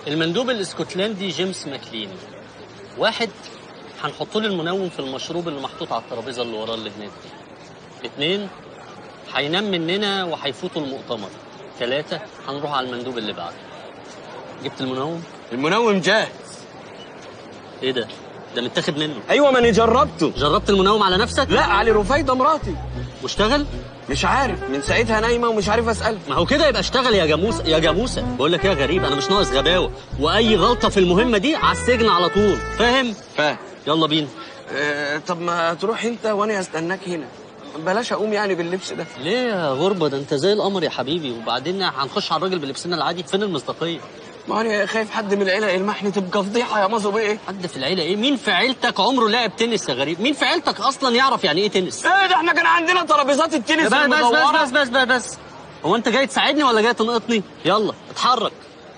المندوب الاسكتلندي جيمس ماكلين واحد هنحط له المنوم في المشروب اللي محطوط على الترابيزه اللي وراه اللي هناك دي اتنين هينام مننا وهيفوتوا المؤتمر ثلاثة هنروح على المندوب اللي بعده جبت المنوم؟ المنوم جاهز ايه ده؟ ده متاخد منه ايوه ما انا جربته جربت المنوم على نفسك؟ لا علي رفايده مراتي واشتغل؟ مش عارف من ساعتها نايمه ومش عارف اسال ما هو كده يبقى اشتغل يا جاموسه يا جاموسه بقول لك ايه يا غريب انا مش ناقص غباوه واي غلطه في المهمه دي على السجن على طول فاهم فاهم يلا بينا آه طب ما تروح انت وانا استناك هنا بلاش اقوم يعني باللبس ده ليه يا غربه ده انت زي القمر يا حبيبي وبعدين هنخش على الراجل بلبسنا العادي فين المصداقيه ما انا خايف حد من العيله يلمحني تبقى فضيحه يا مازو بيه حد في العيله ايه مين في عيلتك عمره لعب تنس يا غريب مين في عيلتك اصلا يعرف يعني ايه تنس ايه ده احنا كان عندنا ترابيزات التنس بس بس بس المدورة. بس بس بس بس هو انت جاي تساعدني ولا جاي تنقطني يلا اتحرك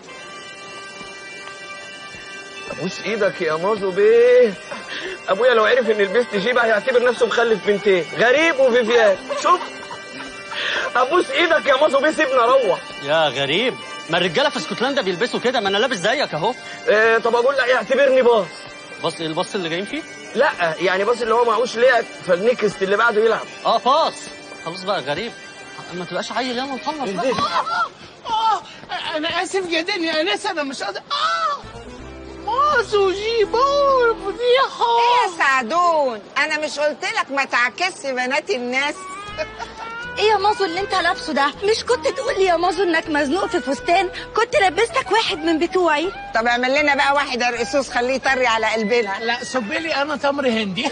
ابوس ايدك يا مازو بيه ابويا لو عرف ان لبست جيبه هيعتبر نفسه مخلف بنتين غريب وفيفيان شوف ابوس ايدك يا مازو بيه سيبني اروح يا غريب ما الرجاله في اسكتلندا بيلبسوا كده ما انا لابس زيك اهو اه طب اقول لك يعتبرني باص بص ايه البص اللي جايين فيه لا يعني باص اللي هو معهوش لعب فالنكست اللي بعده يلعب اه باص خلاص بقى غريب ما تبقاش عيل يلا نخلص بقى آه أنا آسف جدا يا أنس أنا مش قادر آه مازو جيبون فضيحة ايه يا سعدون انا مش قلت لك ما تعكسش بنات الناس ايه يا مازو اللي انت لابسه ده مش كنت تقول لي يا مازو انك مزنوق في فستان كنت لبستك واحد من بتوعي طب اعمل لنا بقى واحد رقصوص خليه يطري على قلبنا لا صب لي أنا تمر هندي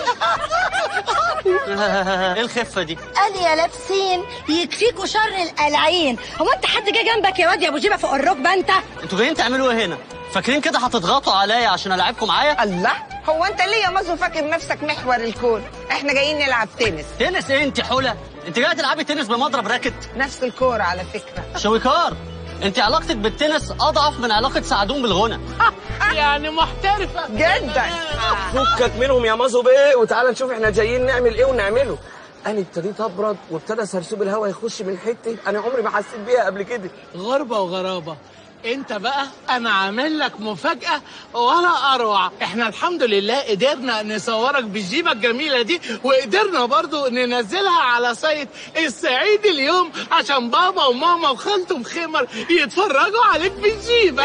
ايه الخفه دي قال يا لابسين يكفيكوا شر القلعين هو انت حد جه جنبك يا واد يا ابو جيبه فوق الركبه انت انتوا جايين تعملوا ايه هنا فاكرين كده هتضغطوا عليا عشان العبكم معايا الله هو انت ليه يا مازو فاكر نفسك محور الكون احنا جايين نلعب تنس تنس ايه انت حوله انت جايه تلعبي تنس بمضرب راكت نفس الكوره على فكره شويكار انت علاقتك بالتنس اضعف من علاقه سعدون بالغنى يعني محترفة جدا فكك منهم يا مازو بيه وتعالى نشوف احنا جايين نعمل ايه ونعمله انا ابتديت ابرد وابتدى سرسوب الهواء يخش من حته انا عمري ما حسيت بيها قبل كده غربة وغرابة انت بقى انا عامل لك مفاجأة ولا اروع احنا الحمد لله قدرنا نصورك بالجيبة الجميلة دي وقدرنا برضو ننزلها على سايت السعيد اليوم عشان بابا وماما وخالته وخمر يتفرجوا عليك بالجيبة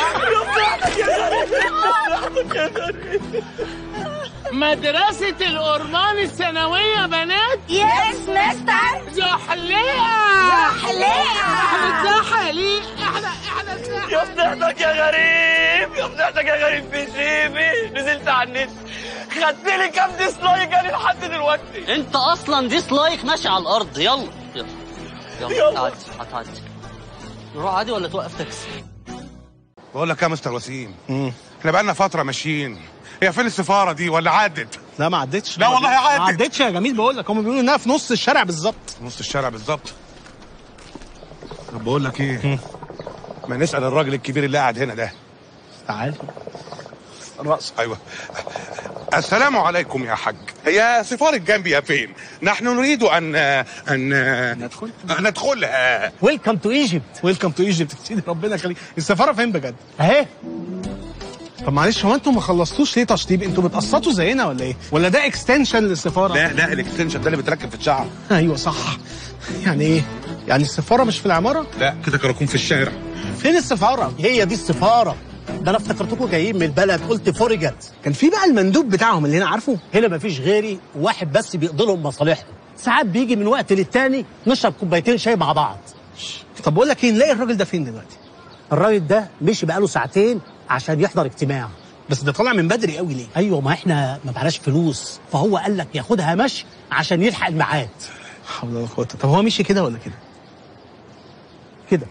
مدرسة الأورمان الثانوية بنات يس مستر زحليقة زحليقة. احنا زحليق احنا احنا زحليق. يا فضحتك يا غريب يا فضحتك يا غريب في جيبي نزلت على النت خدت لي كام ديسلايك انا لحد دلوقتي انت اصلا ديسلايك ماشي على الارض يلا يلا يلا يلا. هتعدي هتعدي نروح عادي ولا توقف تاكسي بقول لك يا مستر وسيم احنا بقالنا فتره ماشيين هي فين السفاره دي ولا عدت لا ما عدتش لا والله عدت. ما عدتش يا جميل بقول لك هم بيقولوا انها في نص الشارع بالظبط نص الشارع بالظبط طب بقول لك ايه ما نسال الراجل الكبير اللي قاعد هنا ده تعال الرأس ايوه السلام عليكم يا حاج هي سفارة جامبيا فين؟ نحن نريد أن أن ندخل ندخلها ويلكم تو ايجيبت ويلكم تو ايجيبت سيدي ربنا يخليك السفاره فين بجد اهي طب معلش هو انتوا ما خلصتوش ليه تشطيب انتوا بتقسطوا زينا ولا ايه ولا ده اكستنشن للسفاره لا لا الاكستنشن ده اللي بتركب في الشعر ايوه صح يعني ايه يعني السفاره مش في العماره لا كده كراكون في الشارع فين السفاره هي دي السفارة ده انا افتكرتكم جايين من البلد قلت فرجت كان في بقى المندوب بتاعهم اللي هنا عارفه هنا مفيش غيري واحد بس بيقضي لهم مصالحهم ساعات بيجي من وقت للتاني نشرب كوبايتين شاي مع بعض طب بقول لك ايه نلاقي الراجل ده فين دلوقتي الراجل ده مشي بقاله ساعتين عشان يحضر اجتماع بس ده طالع من بدري قوي ليه ايوه ما احنا ما معناش فلوس فهو قال لك ياخدها مشي عشان يلحق الميعاد حول ولا قوه طب هو مشي كده ولا كده كده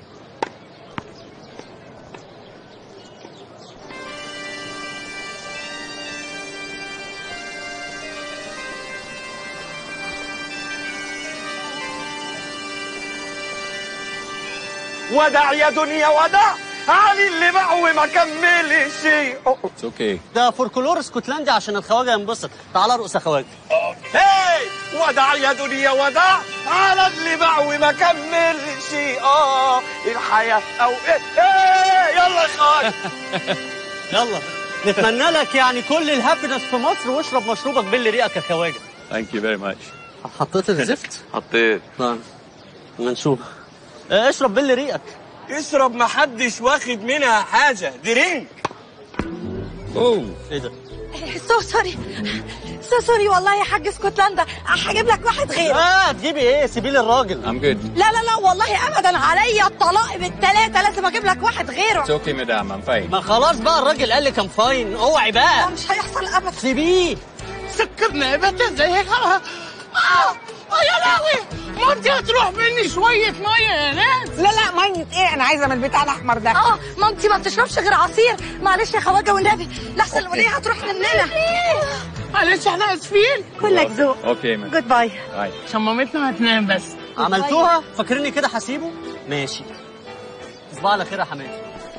ودع يا دنيا ودع علي اللي باع وما كملش اوكي ده فولكلور اسكتلندي عشان الخواجه ينبسط تعال ارقص يا خواجه هاي وداع يا دنيا وداع على اللي باع وما كملش اه الحياة او ايه ايه يلا يا خالد يلا نتمنى لك يعني كل الهابينس في مصر واشرب مشروبك باللي ريقك يا خواجه ثانك يو فيري ماتش حطيت الزفت حطيت طيب ما نشوف اه، اشرب باللي ريقك اشرب محدش واخد منها حاجة دي رينج اوه ايه ده سو سوري سو سوري والله يا حاج اسكتلندا هجيب لك واحد غيره اه تجيبي ايه سيبي لي الراجل I'm good لا لا لا والله ابدا عليا الطلاق بالثلاثه لازم اجيب لك واحد غيره It's okay madam I'm fine ما خلاص بقى الراجل قال لي كان فاين اوعي لا بقى مش هيحصل ابدا سيبيه سكرنا يا بنت ازيك اه آه، يا لهوي ما انت هتروح مني شويه ميه يا ناس لا لا ميه ايه انا عايزه من البتاع الاحمر ده اه مامتي ما بتشربش غير عصير معلش يا خواجه والنبي لحسن الوليه هتروح مننا معلش احنا اسفين كلك ذوق اوكي مان جود باي باي عشان مامتنا هتنام بس عملتوها فاكريني كده هسيبه ماشي تصبح على خير يا حماتي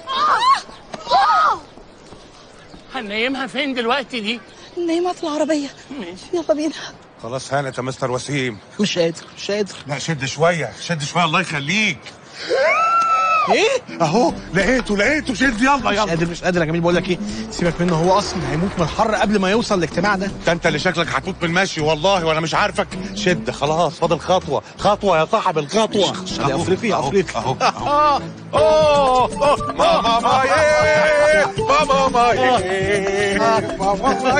هننيمها فين دلوقتي دي نايمه في العربيه ماشي يلا بينا خلاص هانت يا مستر وسيم مش قادر مش قادر لا شد شويه شد شويه الله يخليك ايه اهو لقيته لقيته شد يلا مش يلا قادر مش قادر يا جميل بقول لك ايه سيبك منه هو اصلا هيموت من الحر قبل ما يوصل الاجتماع ده ده انت اللي شكلك هتموت من المشي والله وانا مش عارفك شد خلاص فاضل خطوه خطوه يا صاحب الخطوه على أفريقي، أهو، أفريقي. اهو اهو أوه، أوه، ماما مايه ماما مايه ماما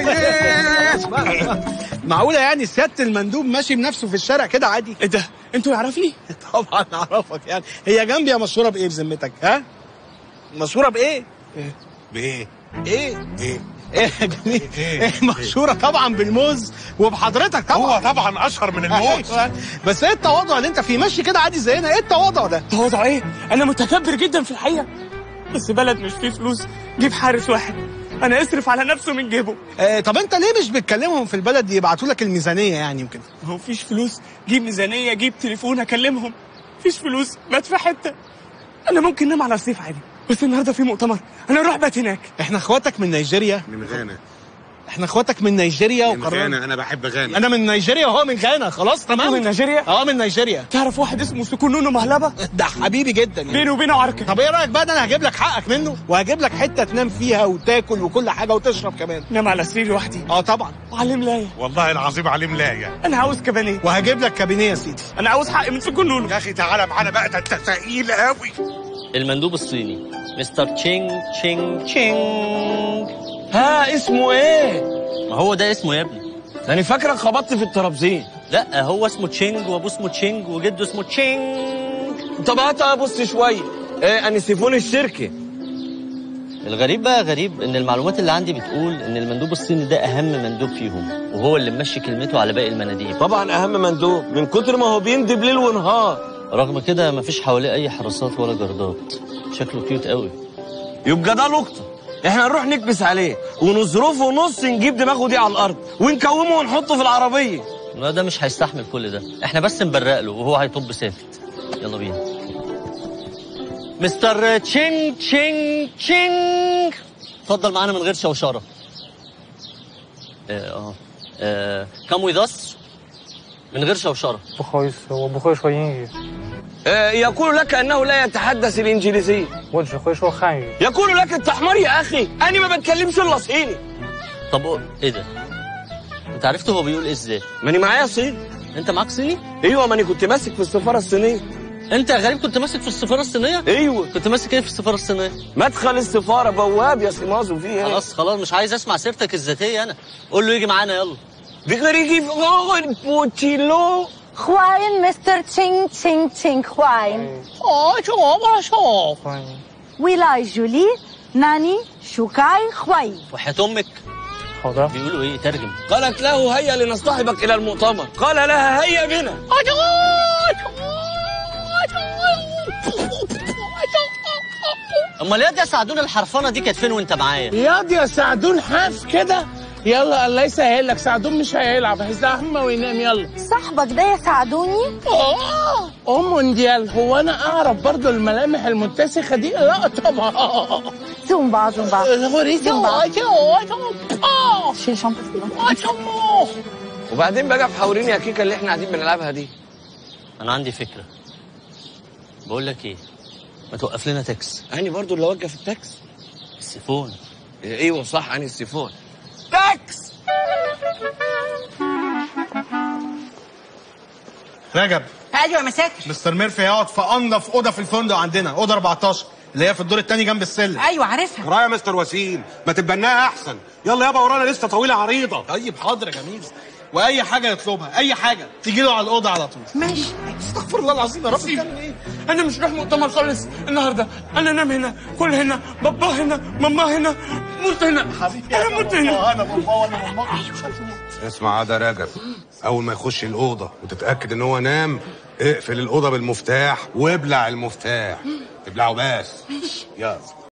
مايه معقوله يعني سياده المندوب ماشي بنفسه في الشارع كده عادي ايه ده انتوا يعرفني طبعا اعرفك يعني هي جنبي مشهوره بايه بذمتك ها مشهوره بايه بايه ايه ايه ايه يا جميل إيه مشهوره طبعا بالموز وبحضرتك هو طبعا طبعا اشهر من الموت أيوة. بس ايه التواضع اللي انت فيه ماشي كده عادي زينا ايه التواضع ده تواضع ايه انا متكبر جدا في الحقيقة بس بلد مش فيه فلوس جيب حارس واحد انا اصرف على نفسه من جيبه آه طب انت ليه مش بتكلمهم في البلد يبعتوا لك الميزانيه يعني وكده ما هو فيش فلوس جيب ميزانية جيب تليفون اكلمهم فيش فلوس بات في حتة انا ممكن انام على رصيف عادي بس النهارده في مؤتمر انا اروح بات هناك احنا اخواتك من نيجيريا من غانا احنا اخواتك من نيجيريا من وقررنا غانا انا بحب غانا انا من نيجيريا وهو من غانا خلاص تمام من نيجيريا اه من نيجيريا تعرف واحد اسمه سكونونو مهلبة ده حبيبي جدا يعني. بينه وبينه عركة طب ايه رايك بقى ده انا هجيب لك حقك منه وهجيب لك حته تنام فيها وتاكل وكل حاجه وتشرب كمان نام على سريري لوحدي اه طبعا وعلم لاية والله العظيم عليه ملايه انا عاوز كبانيه وهجيب لك كابينيه يا سيدي انا عاوز حق من سكونونو يا اخي تعالى معانا بقى ده انت ثقيل قوي المندوب الصيني مستر تشينج تشينج تشينج ها اسمه ايه ما هو ده اسمه يا ابني انا فاكرك خبطت في الترابزين لا هو اسمه تشينج وابوه اسمه تشينج وجده اسمه تشينج طب هات ابص شويه ايه انا سيفون الشركه الغريب بقى غريب ان المعلومات اللي عندي بتقول ان المندوب الصيني ده اهم مندوب فيهم وهو اللي ممشي كلمته على باقي المناديب طبعا اهم مندوب من كتر ما هو بيندب ليل ونهار رغم كده مفيش حواليه اي حراسات ولا جردات شكله كيوت قوي يبقى ده لقطه احنا نروح نكبس عليه ونظروفه نص نجيب دماغه دي على الارض ونكومه ونحطه في العربيه لا ده مش هيستحمل كل ده احنا بس نبرق له وهو هيطب سافت يلا بينا مستر تشينج تشينج تشينج اتفضل معانا من غير شوشره اه اه اه كم ويز اس من غير شوشره 不好意思，我不会说英语， آه يقول لك انه لا يتحدث الانجليزيه 我只会说汉语。 يقول لك انت حمار يا اخي انا ما بتكلمش الا صيني طب ايه ده انت عرفت هو بيقول ايه ازاي ماني معايا صيني انت معاك صيني ايوه ماني كنت ماسك في السفاره الصينيه انت يا غريب كنت ماسك في السفاره الصينيه ايوه كنت ماسك ايه في السفاره الصينيه مدخل السفاره بواب يا سيمازو فيه ايه خلاص خلاص مش عايز اسمع سيرتك الذاتيه انا قول له يجي معانا يلا بيجي في بوتيلو 欢迎 Mr. Ching Ching Ching 欢迎 اه شو ما شو 欢迎， ولاي جولي ناني شوكاي 欢迎 وحياة امك 好的。 بيقولوا ايه ترجم قالت له هيا لنصطحبك الى المؤتمر قال لها هيا بنا امال يا دي يا سعدون الحرفانه دي كانت فين وانت معايا ياض يا سعدون حاف كده يلا الله يسهل لك سعدون مش هيلعب هيزعم وينام يلا صاحبك ده يساعدوني آه، ام مونديال هو انا اعرف برضو الملامح المتسخه دي لا طبعا زومبا زومبا زومبا شيل شنطتي وبعدين بقى في حوريني يا كيكه اللي احنا قاعدين بنلعبها دي انا عندي فكره بقول لك ايه ما توقف لنا تاكس اني برضو اللي وقف التاكس السيفون ايوه صح اني السيفون تاكس رجب ايوه يا مساتر مستر ميرفي هيقعد في انضف اوضه في الفندق عندنا اوضه 14 اللي هي في الدور الثاني جنب السلم ايوه عارفها ورايا يا مستر وسيم ما تتبناها احسن يلا يابا ورانا لسه طويله عريضه طيب حاضر يا جميل واي حاجه يطلبها اي حاجه تيجي له على الاوضه على طول ماشي استغفر الله العظيم يا رب بتعمل ايه انا مش رايح مؤتمر خالص النهارده انا انام هنا كل هنا بابا هنا ماما هنا موت هنا حبيبي انا موت هنا انا بابا وانا ماما اسمع ده رجب اول ما يخش الاوضه وتتاكد ان هو نام اقفل الاوضه بالمفتاح وابلع المفتاح ابلعه بس يلا